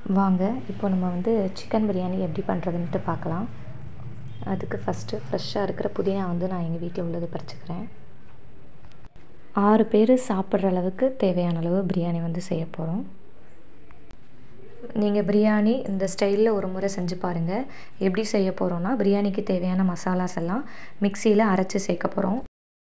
வாங்க இப்போ நம்ம வந்து சிக்கன் பிரியாணி எப்படி பண்ணுறதுன்ட்டு பார்க்கலாம் அதுக்கு ஃபஸ்ட்டு ஃப்ரெஷ்ஷாக இருக்கிற புதினா வந்து நான் எங்கள் வீட்டில் உள்ளது பறிச்சுக்கிறேன் ஆறு பேர் சாப்பிட்ற அளவுக்கு தேவையான அளவு பிரியாணி வந்து செய்ய போகிறோம் நீங்கள் பிரியாணி இந்த ஸ்டைலில் ஒரு முறை செஞ்சு பாருங்கள் எப்படி செய்ய போகிறோன்னா பிரியாணிக்கு தேவையான மசாலாஸ் எல்லாம் மிக்சியில் அரைச்சி சேர்க்க போகிறோம்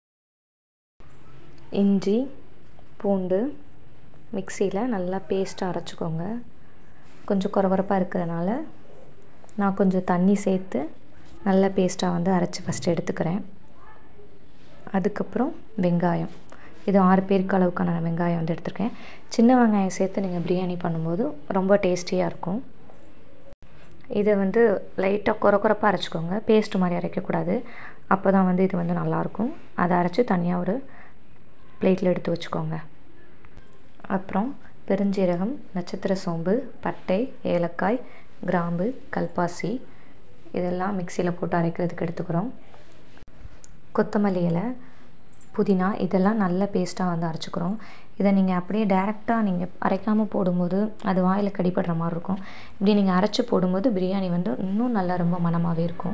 இஞ்சி பூண்டு மிக்சியில் நல்லா பேஸ்ட்டாக அரைச்சிக்கோங்க கொஞ்சம் குறகுறப்பாக இருக்கிறதுனால நான் கொஞ்சம் தண்ணி சேர்த்து நல்ல பேஸ்ட்டாக வந்து அரைச்சி ஃபஸ்ட்டு எடுத்துக்கிறேன் அதுக்கப்புறம் வெங்காயம் இது ஆறு பேருக்கு அளவுக்கான வெங்காயம் வந்து எடுத்துருக்கேன் சின்ன வெங்காயம் சேர்த்து நீங்கள் பிரியாணி பண்ணும்போது ரொம்ப டேஸ்டியாக இருக்கும் இதை வந்து லைட்டாக குற குறப்பாக அரைச்சிக்கோங்க பேஸ்ட் மாதிரி அரைக்கக்கூடாது அப்போ தான் வந்து இது வந்து நல்லாயிருக்கும் அதை அரைச்சி தனியாக ஒரு பிளேட்டில் எடுத்து வச்சுக்கோங்க அப்புறம் பெருஞ்சீரகம் நட்சத்திர சோம்பு பட்டை ஏலக்காய் கிராம்பு கல்பாசி இதெல்லாம் மிக்சியில் போட்டு அரைக்கிறதுக்கு எடுத்துக்கிறோம் கொத்தமல்லி இலை புதினா இதெல்லாம் நல்ல பேஸ்ட்டாக வந்து அரைச்சிக்கிறோம் இதை நீங்கள் அப்படியே டேரெக்டாக நீங்கள் அரைக்காமல் போடும்போது அது வாயில் கடிப்படுற மாதிரி இருக்கும் இப்படி நீங்கள் அரைச்சி போடும்போது பிரியாணி வந்து இன்னும் நல்லா ரொம்ப மனமாகவே இருக்கும்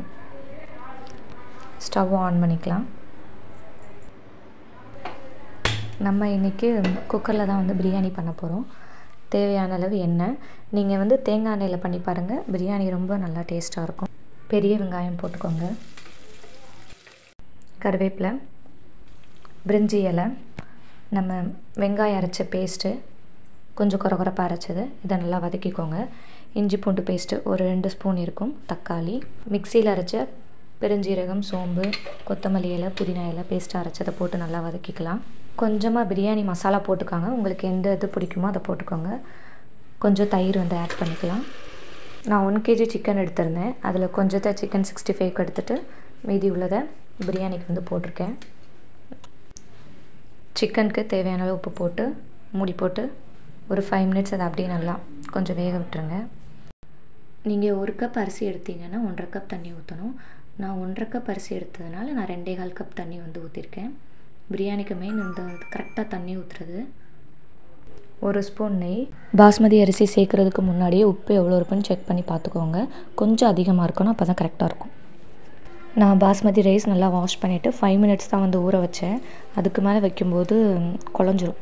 ஸ்டவ் ஆன் பண்ணிக்கலாம் நம்ம இன்றைக்கி குக்கரில் தான் வந்து பிரியாணி பண்ண போகிறோம் தேவையான அளவு எண்ணெய் நீங்கள் வந்து தேங்காய் எண்ணெயில் பண்ணி பாருங்கள் பிரியாணி ரொம்ப நல்லா டேஸ்ட்டாக இருக்கும் பெரிய வெங்காயம் போட்டுக்கோங்க கருவேப்பிலை பிரிஞ்சி இலை நம்ம வெங்காயம் அரைச்ச பேஸ்ட்டு கொஞ்சம் குறகுறப்பாக அரைச்சது இதை நல்லா வதக்கிக்கோங்க இஞ்சி பூண்டு பேஸ்ட்டு ஒரு ரெண்டு ஸ்பூன் இருக்கும் தக்காளி மிக்சியில் அரைச்ச பெருஞ்சீரகம் சோம்பு கொத்தமல்லி இலை புதினா இலை பேஸ்ட்டாக அரைச்சதை போட்டு நல்லா வதக்கிக்கலாம் கொஞ்சமாக பிரியாணி மசாலா போட்டுக்கோங்க உங்களுக்கு எந்த இது பிடிக்குமோ அதை போட்டுக்கோங்க கொஞ்சம் தயிர் வந்து ஆட் பண்ணிக்கலாம் நான் ஒன் கேஜி சிக்கன் எடுத்திருந்தேன் அதில் கொஞ்சத்தை சிக்கன் சிக்ஸ்டி ஃபைவ்க்கு எடுத்துகிட்டு மீதி உள்ளதை பிரியாணிக்கு வந்து போட்டிருக்கேன் சிக்கனுக்கு தேவையான அளவு உப்பு போட்டு மூடி போட்டு ஒரு ஃபைவ் மினிட்ஸ் அதை அப்படியே நல்லா கொஞ்சம் வேக விட்டுருங்க நீங்கள் ஒரு கப் அரிசி எடுத்தீங்கன்னா ஒன்றரை கப் தண்ணி ஊற்றணும் நான் ஒன்றரை கப் அரிசி எடுத்ததுனால நான் ரெண்டே கால் கப் தண்ணி வந்து ஊற்றிருக்கேன் பிரியாணிக்கு மெயின் இந்த கரெக்டாக தண்ணி ஊற்றுறது ஒரு ஸ்பூன் நெய் பாஸ்மதி அரிசி சேர்க்குறதுக்கு முன்னாடியே உப்பு எவ்வளோ இருக்குன்னு செக் பண்ணி பார்த்துக்கோங்க கொஞ்சம் அதிகமாக இருக்கணும் அப்போ தான் கரெக்டாக இருக்கும் நான் பாஸ்மதி ரைஸ் நல்லா வாஷ் பண்ணிவிட்டு ஃபைவ் மினிட்ஸ் தான் வந்து ஊற வச்சேன் அதுக்கு மேலே வைக்கும்போது குழஞ்சிரும்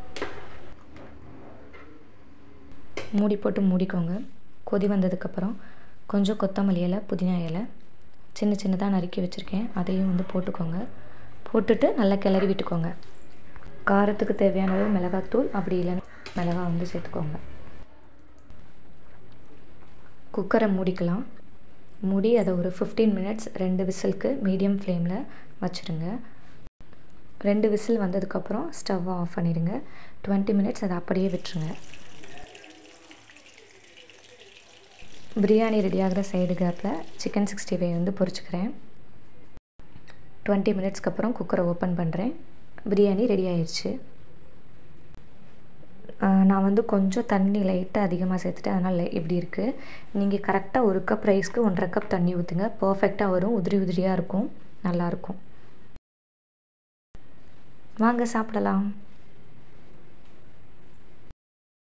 மூடி போட்டு மூடிக்கோங்க கொதி வந்ததுக்கப்புறம் கொஞ்சம் கொத்தமல்லி இலை புதினா இலை சின்ன சின்னதாக நறுக்கி வச்சுருக்கேன் அதையும் வந்து போட்டுக்கோங்க போட்டுட்டு நல்லா கிளறி விட்டுக்கோங்க காரத்துக்கு தேவையான அளவு மிளகாத்தூள் அப்படி இல்லைன்னா மிளகா வந்து சேர்த்துக்கோங்க குக்கரை மூடிக்கலாம் மூடி அதை ஒரு ஃபிஃப்டீன் மினிட்ஸ் ரெண்டு விசிலுக்கு மீடியம் ஃப்ளேமில் வச்சுருங்க ரெண்டு விசில் வந்ததுக்கப்புறம் ஸ்டவ்வை ஆஃப் பண்ணிடுங்க டுவெண்ட்டி மினிட்ஸ் அதை அப்படியே விட்டுருங்க பிரியாணி ரெடி ஆகிற சைடு கேப்பில் சிக்கன் சிக்ஸ்டி ஃபைவ் வந்து பொரிச்சுக்கிறேன் டுவெண்ட்டி மினிட்ஸ்க்கு அப்புறம் குக்கரை ஓப்பன் பண்ணுறேன் பிரியாணி ரெடி ஆயிடுச்சு நான் வந்து கொஞ்சம் தண்ணி லைட்டாக அதிகமாக சேர்த்துட்டேன் அதனால் இப்படி இருக்குது நீங்கள் கரெக்டாக ஒரு கப் ரைஸ்க்கு ஒன்றரை கப் தண்ணி ஊற்றுங்க பர்ஃபெக்டாக வரும் உதிரி உதிரியாக இருக்கும் நல்லாயிருக்கும் வாங்க சாப்பிடலாம்